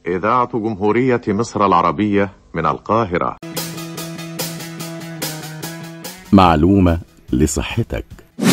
إذاعة جمهورية مصر العربية من القاهرة معلومة لصحتك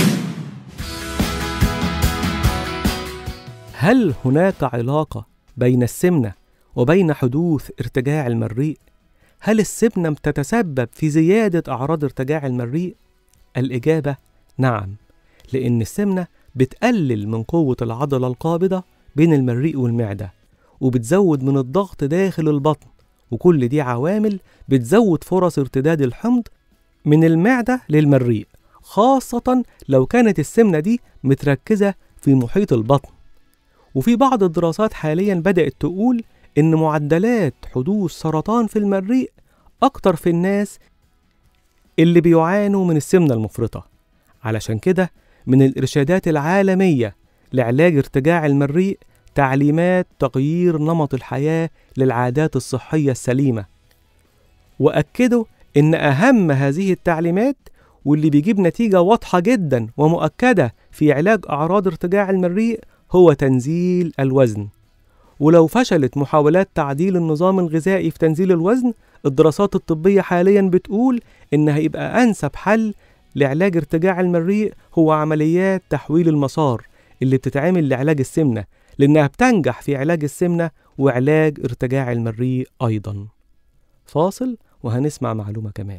هل هناك علاقة بين السمنة وبين حدوث ارتجاع المريء؟ هل السمنة بتتسبب في زيادة أعراض ارتجاع المريء؟ الإجابة نعم، لأن السمنة بتقلل من قوة العضلة القابضة بين المريء والمعدة، وبتزود من الضغط داخل البطن، وكل دي عوامل بتزود فرص ارتداد الحمض من المعدة للمريء، خاصة لو كانت السمنة دي متركزة في محيط البطن. وفي بعض الدراسات حاليا بدأت تقول إن معدلات حدوث سرطان في المريء أكتر في الناس اللي بيعانوا من السمنة المفرطة علشان كده من الإرشادات العالمية لعلاج ارتجاع المريء تعليمات تغيير نمط الحياة للعادات الصحية السليمة وأكدوا إن أهم هذه التعليمات واللي بيجيب نتيجة واضحة جدا ومؤكدة في علاج أعراض ارتجاع المريء هو تنزيل الوزن ولو فشلت محاولات تعديل النظام الغذائي في تنزيل الوزن الدراسات الطبية حاليا بتقول إن هيبقى أنسب حل لعلاج ارتجاع المريء هو عمليات تحويل المسار اللي بتتعمل لعلاج السمنة لأنها بتنجح في علاج السمنة وعلاج ارتجاع المريء أيضا فاصل وهنسمع معلومة كمان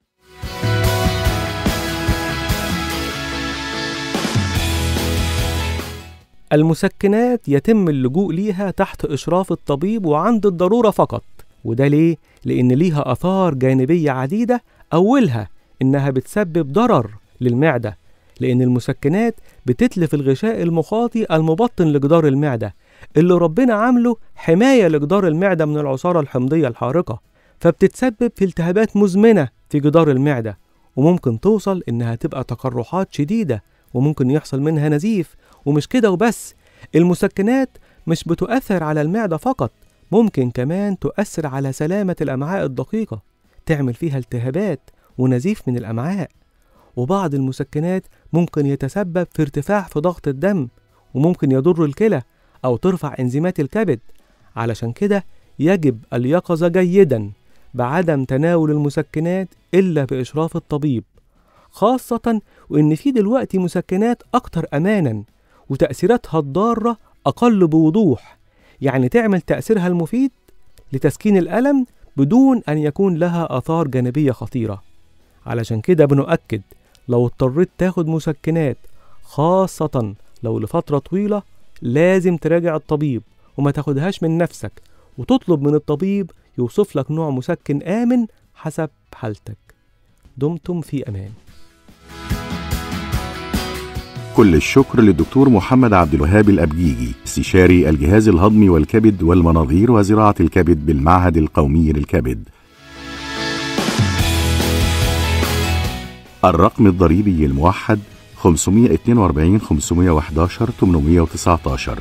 المسكنات يتم اللجوء ليها تحت إشراف الطبيب وعند الضرورة فقط وده ليه؟ لأن ليها آثار جانبية عديدة أولها إنها بتسبب ضرر للمعدة لأن المسكنات بتتلف الغشاء المخاطي المبطن لجدار المعدة اللي ربنا عامله حماية لجدار المعدة من العصارة الحمضية الحارقة فبتتسبب في التهابات مزمنة في جدار المعدة وممكن توصل إنها تبقى تقرحات شديدة وممكن يحصل منها نزيف ومش كده وبس المسكنات مش بتؤثر على المعدة فقط ممكن كمان تؤثر على سلامة الأمعاء الدقيقة تعمل فيها التهابات ونزيف من الأمعاء وبعض المسكنات ممكن يتسبب في ارتفاع في ضغط الدم وممكن يضر الكلى أو ترفع إنزيمات الكبد علشان كده يجب اليقظة جيدا بعدم تناول المسكنات إلا بإشراف الطبيب خاصة وإن في دلوقتي مسكنات أكتر أمانا وتأثيراتها الضارة أقل بوضوح يعني تعمل تأثيرها المفيد لتسكين الألم بدون أن يكون لها آثار جانبية خطيرة علشان كده بنؤكد لو اضطريت تاخد مسكنات خاصة لو لفترة طويلة لازم تراجع الطبيب وما تاخدهاش من نفسك وتطلب من الطبيب يوصف لك نوع مسكن آمن حسب حالتك دمتم في أمان كل الشكر للدكتور محمد عبد الوهاب الأبجيجي استشاري الجهاز الهضمي والكبد والمناظير وزراعة الكبد بالمعهد القومي للكبد الرقم الضريبي الموحد 542 511 819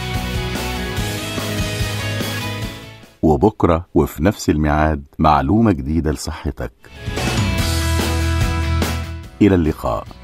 وبكرة وفي نفس الميعاد معلومة جديدة لصحتك إلى اللقاء